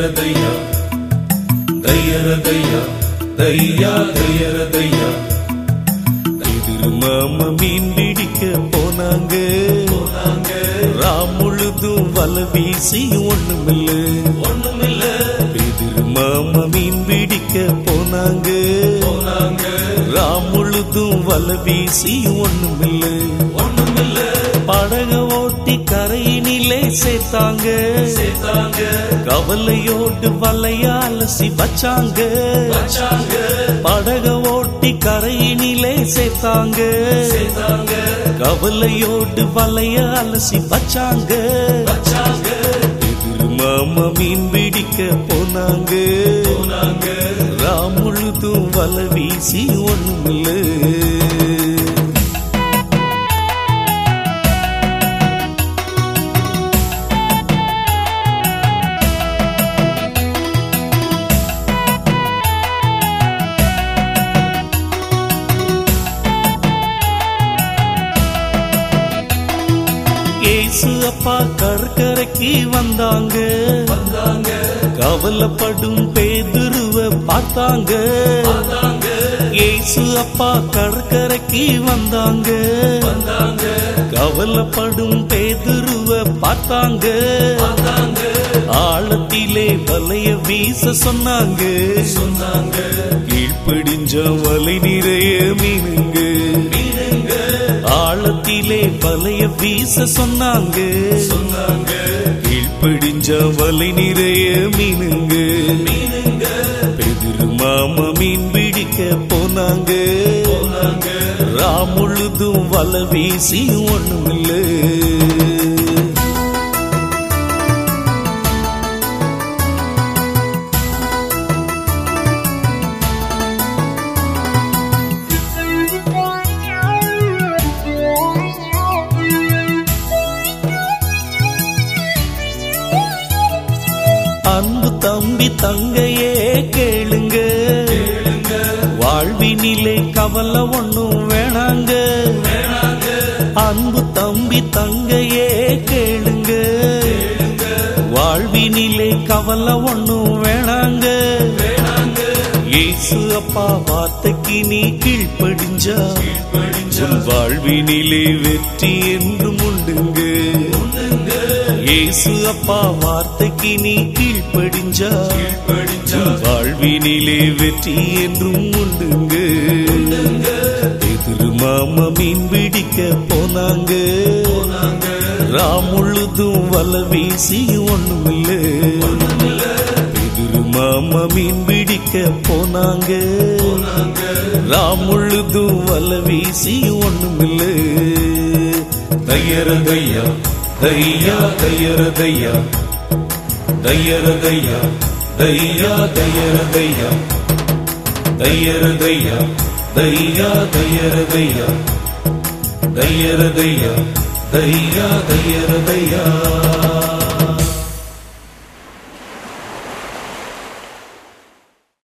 தையரதையா தையரதையா தையா தையரதையா திருமாம மீன் பிடிக்க போனாங்க ராம் முழுதும் வல வீசி ஒண்ணுமில்ல ஒண்ணுமில்ல திருமாம மீன் பிடிக்க போனாங்க போனாங்க ராம் முழுதும் வல வீசி ஒண்ணுமில்ல ஒண்ணுமில்ல படக ஓட்டி கரையினிலே சேர்த்தாங்க சேர்த்தாங்க கவலையோடு வலைய அலசி வச்சாங்க வச்சாங்க படக ஓட்டி கரையினிலே சேர்த்தாங்க சேர்த்தாங்க கவலையோடு வலைய அலசி வச்சாங்க வச்சாங்க மாமா மீன் பிடிக்க போனாங்க போனாங்க ராம் முழுதும் வல வீசி ஒண்ணுமில்ல ஏசு அப்பா கடற்கரைக்கு வந்தாங்க வந்தாங்க கவலைப்படும் பேதுருவ பார்த்தாங்க பார்த்தாங்க ஏசு அப்பா கடற்கரைக்கு வந்தாங்க வந்தாங்க கவலைப்படும் பேதுருவ பார்த்தாங்க பார்த்தாங்க ஆழத்திலே வலைய வீச சொன்னாங்க சொன்னாங்க கீழ்ப்பிடிஞ்ச வலை நிறைய மீனுங்க மீனுங்க ஆழத்திலே வலைய வீச சொன்னாங்க சொன்னாங்க கீழ்ப்பிடிஞ்ச வலை நிறைய மீனுங்க மீனுங்க பெதிரு மாமா மீன் பிடிக்க போனாங்க போனாங்க ராம் முழுதும் வலை வீசி ஒண்ணுமில்லை அன்பு தம்பி தங்கையே கேளுங்க கேளுங்க வாழ்வினிலே கவலை ஒண்ணும் வேணாங்க வேணாங்க அன்பு தம்பி தங்கையே கேளுங்க கேளுங்க வாழ்வினிலே கவலை ஒண்ணும் வேணாங்க வேணாங்க இயேசு அப்பா வார்த்தைக்கு நீ கீழ்ப்படிஞ்சா படிஞ்ச உன் வாழ்வினிலே வெற்றி என்றும் உண்டுங்க பொண்ணுங்க இயேசு அப்பா வார்த்தைக்கு நீ கீழ்ப்படிஞ்சா படிஞ்ச உன் வாழ்வினிலே வெற்றி என்றும் உண்டுங்க எதிர் மாமா மீன் பிடிக்க போனாங்க போனாங்க ராம் முழுதும் வல வீசி ஒண்ணுமில்ல எதிர் மாமா மீன் பிடிக்க போனாங்க போனாங்க ராம் முழுதும் வல வீசி ஒண்ணுமில்ல தையரதையா தையா தையரதையா தையரதையா தையா தையரதையா தையரதையா தையா தையரதையா தையரதையா தையா தையரதையா